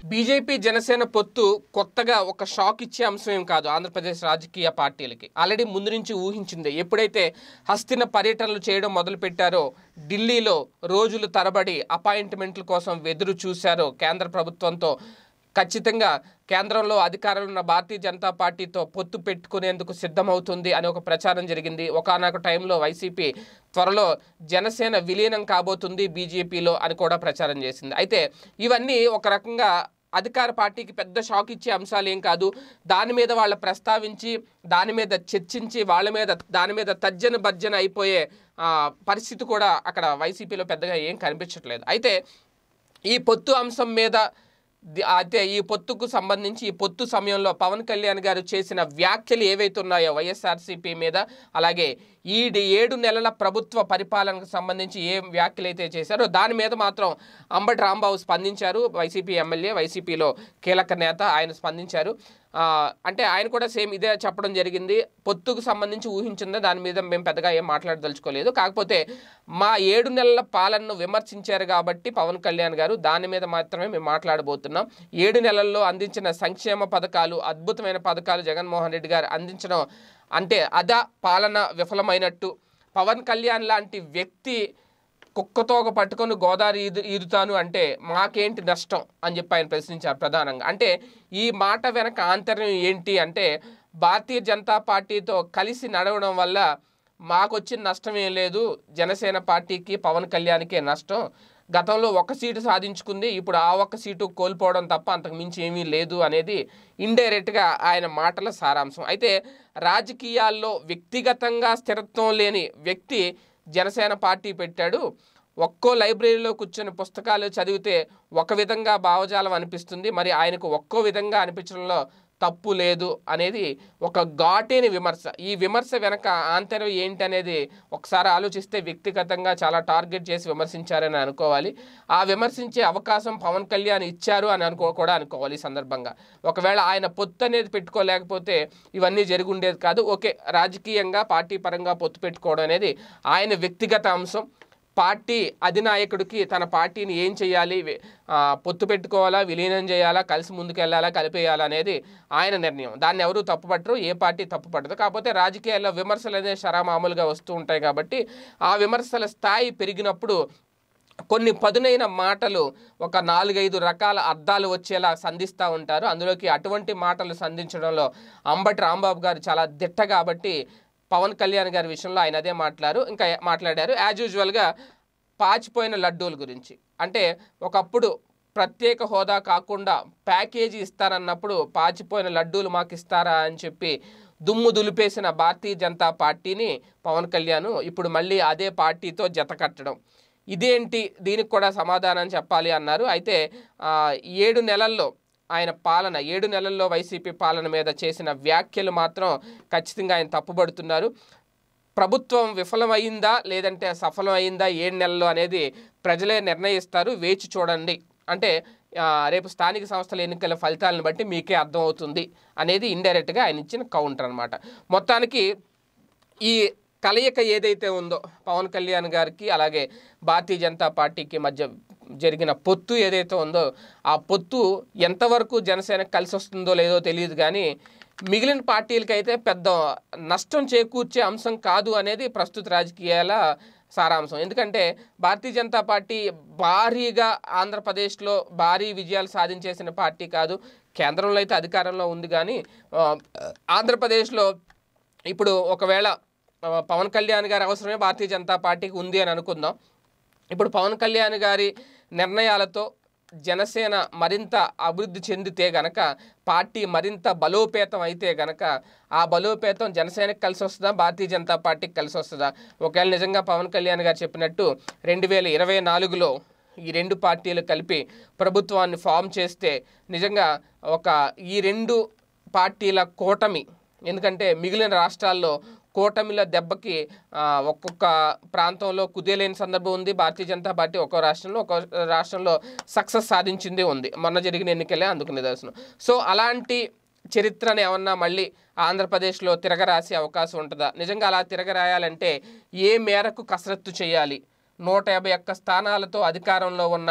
BJP Janasena పొత్తు కొత్తగా ఒక షాక్ ఇచ్చే అంశం ఏం కాదు ఆంధ్రప్రదేశ్ రాజకీయ పార్టీలకి ఆల్రెడీ ముందు నుంచి ఊహించింది ఎప్పుడైతే హస్తిన పర్యటనలు చేయడం మొదలుపెట్టారో ఢిల్లీలో రోజులు తరబడి అపాయింట్మెంట్ల కోసం ఎదురు చూశారో కేంద్ర ప్రభుత్వంతో ఖచ్చితంగా కేంద్రంలో అధికారంలో ఉన్న భారతీయ జనతా పార్టీతో పొత్తు పెట్టుకునేందుకు సిద్ధమవుతుంది అనే ఒక ప్రచారం జరిగింది ఒకనొక టైంలో వైసీపీ త్వరలో జనసేన విలీనం కాబోతుంది బీజేపీలో అని కూడా ప్రచారం చేసింది అయితే ఇవన్నీ ఒక రకంగా అధికార పార్టీకి పెద్ద షాక్ ఇచ్చే అంశాలు ఏం కాదు దాని మీద వాళ్ళ ప్రస్తావించి దాని మీద చర్చించి వాళ్ళ మీద దాని మీద తర్జన భర్జన అయిపోయే ఆ, పరిస్థితి కూడా అక్కడ వైసీపీలో పెద్దగా ఏం కనిపించట్లేదు అయితే ఈ పొత్తు అంశం మీద ది- అయితే ఈ పొత్తుకు సంబంధించి ఈ పొత్తు సమయంలో పవన్ కళ్యాణ్ గారు చేసిన వ్యాఖ్యలు ఏవైతే ఉన్నాయో వైఎస్ఆర్సీపీ మీద అలాగే ఈ డి- ఏడు నెలల ప్రభుత్వ పరిపాలనకు సంబంధించి ఏ వ్యాఖ్యలు అయితే చేశారో దాని మీద మాత్రం అంబటి రాంబాబు స్పందించారు వైసీపీ ఎమ్మెల్యే వైసీపీలో కీలక నేత ఆయన స్పందించారు ఆ, అంటే ఆయన కూడా సేమ్ ఇదే చెప్పడం జరిగింది పొత్తుకు సంబంధించి ఊహించిందే దాని మీద మేము పెద్దగా ఏం మాట్లాడదలుచుకోలేదు కాకపోతే మా ఏడు నెలల పాలనను విమర్శించారు కాబట్టి పవన్ కళ్యాణ్ గారు దాని మీద మాత్రమే మేము మాట్లాడబోతున్నాం ఏడు నెలల్లో అందించిన సంక్షేమ పథకాలు అద్భుతమైన పథకాలు జగన్మోహన్ రెడ్డి గారు అందించడం అంటే అదా పాలన విఫలమైనట్టు పవన్ కళ్యాణ్ లాంటి వ్యక్తి కుక్కతోక పట్టుకొని గోదావరి ఈదు ఈదుతాను అంటే మాకేంటి నష్టం అని చెప్పి ఆయన ప్రశ్నించారు ప్రధానంగా అంటే ఈ మాట వెనక ఆంతర్యం ఏంటి అంటే భారతీయ జనతా పార్టీతో కలిసి నడవడం వల్ల మాకు వచ్చిన నష్టం ఏం లేదు జనసేన పార్టీకి పవన్ కళ్యాణ్కే నష్టం గతంలో ఒక సీటు సాధించుకుంది ఇప్పుడు ఆ ఒక్క సీటు కోల్పోవడం తప్ప అంతకు మించి ఏమీ లేదు అనేది ఇండైరెక్ట్గా ఆయన మాటల సారాంశం అయితే రాజకీయాల్లో వ్యక్తిగతంగా స్థిరత్వం లేని వ్యక్తి జనసేన పార్టీ పెట్టాడు ఒక్కో లైబ్రరీలో కూర్చొని పుస్తకాలు చదివితే ఒక విధంగా భావజాలం అనిపిస్తుంది మరి ఆయనకు ఒక్కో విధంగా అనిపించడంలో తప్పు లేదు అనేది ఒక ఘాటైన విమర్శ ఈ విమర్శ వెనక ఆంతర్యం ఏంటి అనేది ఒకసారి ఆలోచిస్తే వ్యక్తిగతంగా చాలా టార్గెట్ చేసి విమర్శించారని అనుకోవాలి ఆ విమర్శించే అవకాశం పవన్ కళ్యాణ్ ఇచ్చారు అని అనుకో కూడా అనుకోవాలి ఈ సందర్భంగా ఒకవేళ ఆయన పొత్తు అనేది పెట్టుకోలేకపోతే ఇవన్నీ జరిగి ఉండేది కాదు ఓకే రాజకీయంగా పార్టీ పరంగా పొత్తు పెట్టుకోవడం అనేది ఆయన వ్యక్తిగత అంశం పార్టీ అధినాయకుడికి తన పార్టీని ఏం చేయాలి వి- ఆ, పొత్తు పెట్టుకోవాలా విలీనం చేయాలా కలిసి ముందుకెళ్లాలా కలిపేయాలా అనేది ఆయన నిర్ణయం దాన్ని ఎవరు తప్పుపట్టరు ఏ పార్టీ తప్పుపట్టదు కాకపోతే రాజకీయాల్లో విమర్శలు అనేది షరామామూలుగా వస్తూ ఉంటాయి కాబట్టి ఆ విమర్శల స్థాయి పెరిగినప్పుడు కొన్ని పదునైన మాటలు ఒక నాలుగైదు రకాల అర్థాలు వచ్చేలా సంధిస్తూ ఉంటారు అందులోకి అటువంటి మాటలు సంధించడంలో అంబటి రాంబాబు గారు చాలా దిట్ట కాబట్టి పవన్ కళ్యాణ్ గారి విషయంలో ఆయన అదే మాట్లాడారు ఇంకా మాట్లాడారు యాజ్ యూజువల్గా పాచిపోయిన లడ్డూల గురించి అంటే ఒకప్పుడు ప్రత్యేక హోదా కాకుండా ప్యాకేజీ ఇస్తారన్నప్పుడు పాచిపోయిన లడ్డూలు మాకు ఇస్తారా అని చెప్పి దుమ్ము దులిపేసిన భారతీయ జనతా పార్టీని పవన్ కళ్యాణ్ ఇప్పుడు మళ్ళీ అదే పార్టీతో జత కట్టడం ఇదేంటి దీనికి కూడా సమాధానం చెప్పాలి అన్నారు అయితే ఆ, ఏడు నెలల్లో ఆయన పాలన ఏడు నెలల్లో వైసీపీ పాలన మీద చేసిన వ్యాఖ్యలు మాత్రం ఖచ్చితంగా ఆయన తప్పుపడుతున్నారు ప్రభుత్వం విఫలమైందా లేదంటే సఫలమైందా ఏడు నెలల్లో అనేది ప్రజలే నిర్ణయిస్తారు వేచి చూడండి అంటే ఆ, రేపు స్థానిక సంస్థల ఎన్నికల ఫలితాలను బట్టి మీకే అర్థమవుతుంది అనేది ఇండైరెక్ట్గా ఆయన ఇచ్చిన కౌంటర్ అనమాట మొత్తానికి ఈ కలయిక ఏదైతే ఉందో పవన్ కళ్యాణ్ గారికి అలాగే భారతీయ జనతా పార్టీకి మధ్య జరిగిన పొత్తు ఏదైతే ఉందో ఆ పొత్తు ఎంతవరకు జనసేనకు కలిసి వస్తుందో లేదో తెలియదు కానీ మిగిలిన పార్టీలకైతే పెద్ద నష్టం చేకూర్చే అంశం కాదు అనేది ప్రస్తుత రాజకీయాల సారాంశం ఎందుకంటే భారతీయ జనతా పార్టీ భారీగా ఆంధ్రప్రదేశ్లో భారీ విజయాలు సాధించేసిన పార్టీ కాదు కేంద్రంలో అయితే అధికారంలో ఉంది కానీ ఆ, ఆంధ్రప్రదేశ్లో ఇప్పుడు ఒకవేళ ఆ, పవన్ కళ్యాణ్ గారి అవసరమే భారతీయ జనతా పార్టీకి ఉంది అని అనుకుందాం ఇప్పుడు పవన్ కళ్యాణ్ గారి నిర్ణయాలతో జనసేన మరింత అభివృద్ధి చెందితే గనక పార్టీ మరింత బలోపేతం అయితే గనక ఆ బలోపేతం జనసేనకి కలిసి వస్తుందా భారతీయ జనతా పార్టీకి కలిసి వస్తుందా ఒకవేళ నిజంగా పవన్ కళ్యాణ్ గారు చెప్పినట్టు రెండు వేల ఇరవై నాలుగులో ఈ రెండు పార్టీలు కలిపి ప్రభుత్వాన్ని ఫామ్ చేస్తే నిజంగా ఒక ఈ రెండు పార్టీల కూటమి ఎందుకంటే మిగిలిన రాష్ట్రాల్లో కూటమిల దెబ్బకి ఆ, ఒక్కొక్క ప్రాంతంలో కుదేలేని సందర్భం ఉంది భారతీయ జనతా పార్టీ ఒక్కో రాష్ట్రంలో ఒక్కో రాష్ట్రంలో సక్సెస్ సాధించింది ఉంది మొన్న జరిగిన ఎన్నికలే అందుకు నిదర్శనం సో అలాంటి చరిత్రను ఏమన్నా మళ్ళీ ఆంధ్రప్రదేశ్లో తిరగరాసే అవకాశం ఉంటుందా నిజంగా అలా తిరగరాయాలంటే ఏ మేరకు కసరత్తు చేయాలి నూట యాభై ఒక్క స్థానాలతో అధికారంలో ఉన్న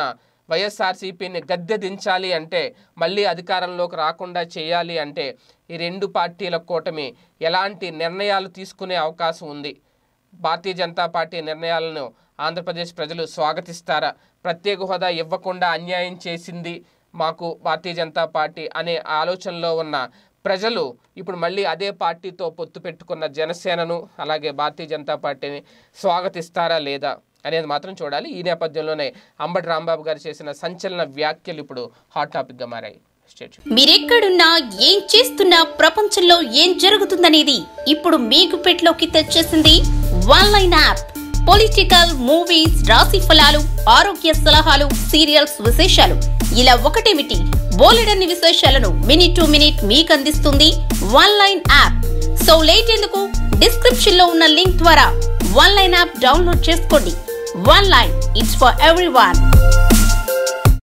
వైఎస్ఆర్సీపీని గద్దె దించాలి అంటే మళ్ళీ అధికారంలోకి రాకుండా చేయాలి అంటే ఈ రెండు పార్టీల కూటమి ఎలాంటి నిర్ణయాలు తీసుకునే అవకాశం ఉంది భారతీయ జనతా పార్టీ నిర్ణయాలను ఆంధ్రప్రదేశ్ ప్రజలు స్వాగతిస్తారా ప్రత్యేక హోదా ఇవ్వకుండా అన్యాయం చేసింది మాకు భారతీయ జనతా పార్టీ అనే ఆలోచనలో ఉన్న ప్రజలు ఇప్పుడు మళ్ళీ అదే పార్టీతో పొత్తు పెట్టుకున్న జనసేనను అలాగే భారతీయ జనతా పార్టీని స్వాగతిస్తారా లేదా అనేది మాత్రం చూడాలి ఈ నేపథ్యంలోనే అంబటి రాంబాబు గారు చేసిన సంచలన వ్యాఖ్యలు ఇప్పుడు హాట్ టాపిక్గా మారాయి స్టేట్ మీరెక్కడున్నా ఏం చేస్తున్నా ప్రపంచంలో ఏం జరుగుతుందనేది ఇప్పుడు మీకు పెట్లోకి తెచ్చేసింది one line app political movies రాశి ఫలాలు ఆరోగ్య సలహాలు సీరియల్స్ విశేషాలు ఇలా ఒకటేమిటి బోలెడన్ని విశేషాలను మినిట్ టు మినిట్ మీకు అందిస్తుంది one line app so late ఎందుకు డిస్క్రిప్షన్ లో ఉన్న లింక్ ద్వారా వన్ లైన్ యాప్ డౌన్లోడ్ చేసుకోండి one line it's for every